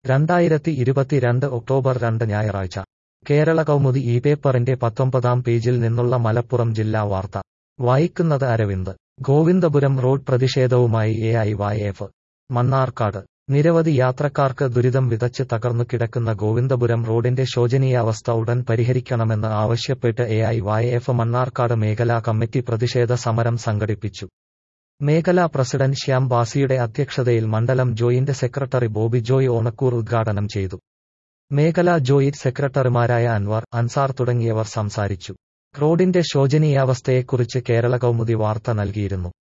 രണ്ടായിരത്തി ഇരുപത്തിരണ്ട് ഒക്ടോബർ രണ്ട് ഞായറാഴ്ച കേരള കൗമുദി ഈ പേപ്പറിന്റെ പത്തൊമ്പതാം പേജിൽ നിന്നുള്ള മലപ്പുറം ജില്ലാ വാർത്ത വായിക്കുന്നത് അരവിന്ദ് ഗോവിന്ദപുരം റോഡ് പ്രതിഷേധവുമായി A I Y F Mannarkkad നിരവധി യാത്രക്കാർക്ക് ദുരിതം വിതച്ച് തകർന്നു കിടക്കുന്ന ഗോവിന്ദപുരം റോഡിന്റെ ശോചനീയാവസ്ഥ ഉടൻ പരിഹരിക്കണമെന്ന് ആവശ്യപ്പെട്ട് A I Y F Mannarkkad മേഖലാ കമ്മിറ്റി പ്രതിഷേധ സമരം സംഘടിപ്പിച്ചു മേഖലാ പ്രസിഡന്റ് ശ്യാം ബാസിയുടെ അധ്യക്ഷതയിൽ മണ്ഡലം joint secretary Bobby Joy Onakkoor ഉദ്ഘാടനം ചെയ്തു മേഖലാ ജോയിന്റ് സെക്രട്ടറിമാരായ അൻവർ അൻസാർ തുടങ്ങിയവർ സംസാരിച്ചു റോഡിന്റെ ശോചനീയാവസ്ഥയെക്കുറിച്ച് കേരള കൗമുദി വാർത്ത നൽകിയിരുന്നു